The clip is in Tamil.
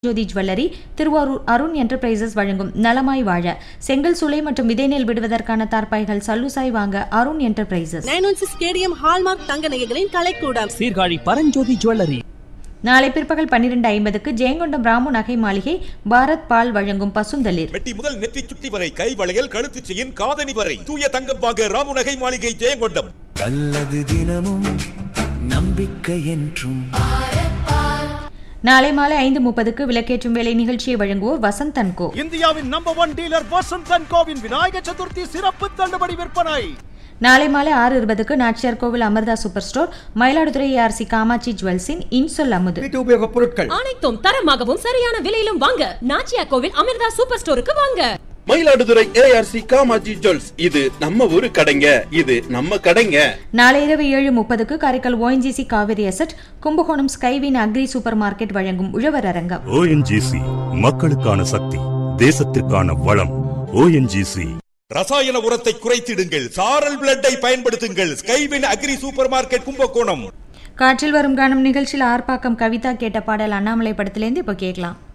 ஜோதி ஜுவல்லரி திருவாரூர் அருண் என்டர்பிரைசஸ் வழங்கும் நலமாய் வாழ செங்கல் சூளை மற்றும் விதை நெல் விடுவதற்கான தார்பாய்கள் சல்லுசாய் வாங்க Arun enterprises nine one six KDM hallmark தங்க நகைகளின் கலைக்கூடம் சீர்காழி பரஞ்சோதி ஜுவல்லரி நாளை பிற்பகல் பன்னிரண்டு ஐம்பதுக்கு ஜெயங்கொண்டம் ராமு நகை மாளிகை பாரத் பால் வழங்கும் பசுந்தளிர் மெட்டி முதல் நெற்றி சுட்டி வரை கை வளையல் கழுத்து செயின் காதணி வரை தூய தங்கம் வாங்க ராமுநகை மாளிகை ஜெயங்கொண்டம் நல்லது தினமும் நம்பிக்கை என்றும் நாளை மாலை ஐந்து முப்பதுக்கு விளக்கேற்றும் வேலை நிகழ்ச்சியை வழங்குவோர் வசந்த் அன்கோ இந்தியாவின் number one dealer Vasanth and கோவின் விநாயக சதுர்த்தி சிறப்பு தள்ளுபடி விற்பனை நாளை மாலை ஆறு இருபதுக்கு Nachiyar Koil Amirtha super store Mayiladuthurai ARC Kamatchi ஜுவல்ஸின் இன்சொல் அமுது வீட்டு உபயோகப் பொருட்கள் அனைத்தும் தரமாகவும் சரியான விலையிலும் வாங்க நாச்சியா கோவில் அமிர்தா சூப்பர் ஸ்டோருக்கு வாங்க மயிலாடுதுறை ஏஆர்சி காமாஜி ஜுவல்ஸ் இது நம்ம ஊரு கடைங்க இது நம்ம கடைங்க நாளை இரவு ஏழு முப்பதுக்கு Karaikal ONGC Kaveri asset Kumbakonam Skywin agri supermarket வழங்கும் உழவர் அரங்கம் ஓஎன்ஜிசி மக்களுக்கான சக்தி தேசத்திற்கான வளம் ஓஎன்ஜிசி ரசாயன உரத்தை குறைத்திடுங்கள் சாரல் பிளட்டை பயன்படுத்துங்கள் Skywin agri supermarket Kumbakonam காற்றில் வரும் காணும் நிகழ்ச்சியில் ஆர்ப்பாக்கம் கவிதா கேட்ட பாடல் அண்ணாமலை படத்திலேருந்து இப்போ கேட்கலாம்